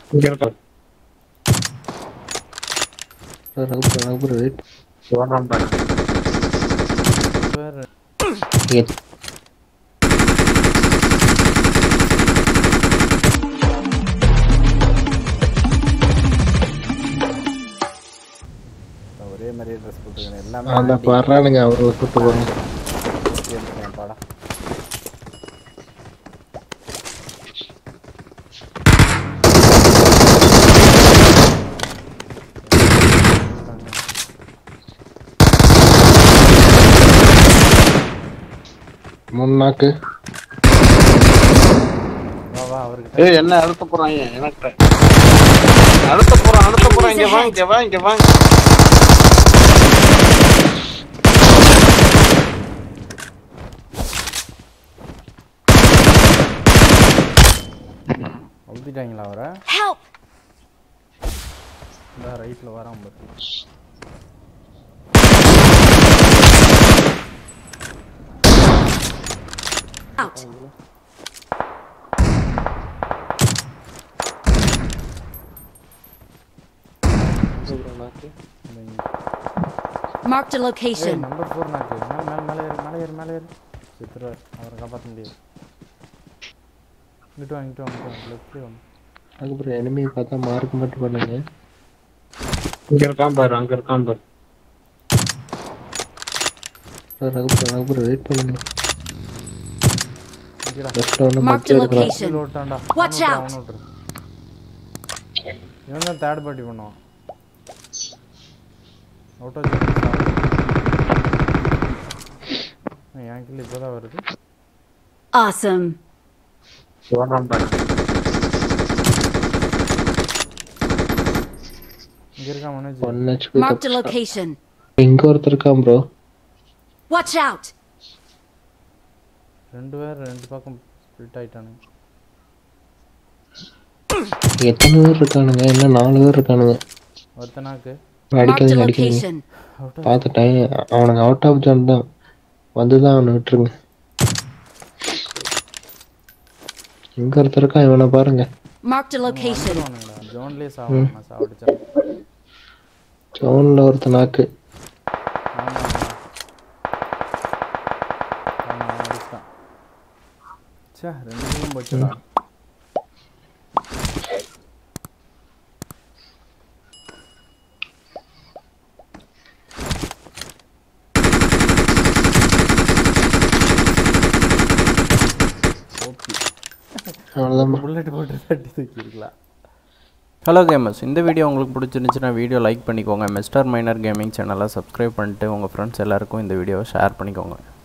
இங்க இருக்க ரகுபுர ரகுபுர வெயிட் போறான் பாரு வேற ஒரே மாதிரியே ட்ரெஸ் போட்டுருக்கேன் எல்லாமே அந்த ஆண்டி. வர்றானுங்க அவரு கூட்டு போறாங்க எடுத்துக்கிறேன் பாடா முன்னாக்கு வா வா அவர்கிட்ட ஏய் என்ன அழுத்த போறான் எனக்கு அழுத்த போறான் அழுத்த போறான் இங்க வா இங்க வா இங்க வா அழுத்திட்டாங்களா அவரை Help! இந்த ரைட்ல வரான் பாரு Out! இந்த இங்க. Marked a ஏய் location. நம்பர் ஃபோர் நாக்கு மேலே மேலே மேலே ஏறு மேலே ஏறு மேலே ஏறு சித்துருவார் அவரை காப்பாற்ற முடியாது இங்கிட்டு வாங்க இங்கிட்டு வாங்க இங்கிட்டு வாங்க லெஃப்ட்லேயே வாங்க அதுக்கப்புறம் எனிமியை பார்த்தா மார்க் மட்டும் பண்ணுங்க இங்க இருக்கான் பாரு அங்க இருக்கான் பாரு ரகுபுர ரகுபுர வெயிட் பண்ணுங்க இங்கடா லெஃப்ட்ல ஒன்று Marked a மச்சம் இருக்கிறான் location. கீழே ஓட்டான்டா Watch out. அவனை விட்டுரு இவன் தான் தேர்ட் பார்ட்டி பண்ணுவான் அவுட் ஆஃப் என் கீழே இப்போ தான் வருது Awesome. போறான் பாரு இங்கே இருக்கான் Manoj one HP Marked a location. இங்க ஒருத்தர் இருக்கான் ப்ரோ Watch out! ரெண்டு பேர் ரெண்டு பக்கம் ஸ்பிளிட் ஆயிட்டானுங்க எத்தனை பேர் இருக்கானுங்க என்ன நாலு பேர் இருக்கானுங்க ஒருத்தனாக்கு Marked a அடிக்காதீங்க அடிக்காதீங்க location. அவுட் பார்த்துட்டேன் அவனுங்க அவுட் ஆஃப் ஜோன் தான் வந்து தான் அவனை விட்டுருங்க இங்க ஒருத்தர் இருக்கான் இவனை பாருங்க Marked a location. வந்துருவானுங்கடா ஜோன்லேயே சாவணும் நான் சாவடிச்சேன் ஜோன்ல ஒருத்த நாக்கு ஆமா ஆமா அவன் அடிச்சிட்டான் ச்சே ரெண்டு பேரும் போச்சுடா அவ்வளோதான் புல்லட் போட்டு தட்டி தூக்கிருக்கலாம் ஹலோ கேமர்ஸ் இந்த வீடியோ உங்களுக்கு பிடிச்சிருந்துச்சுன்னா வீடியோ லைக் பண்ணிக்கோங்க மிஸ்டர் மைனர் கேமிங் சேனலை சப்ஸ்கிரைப் பண்ணிட்டு உங்கள் ஃப்ரெண்ட்ஸ் எல்லாருக்கும் இந்த வீடியோவை ஷேர் பண்ணிக்கோங்க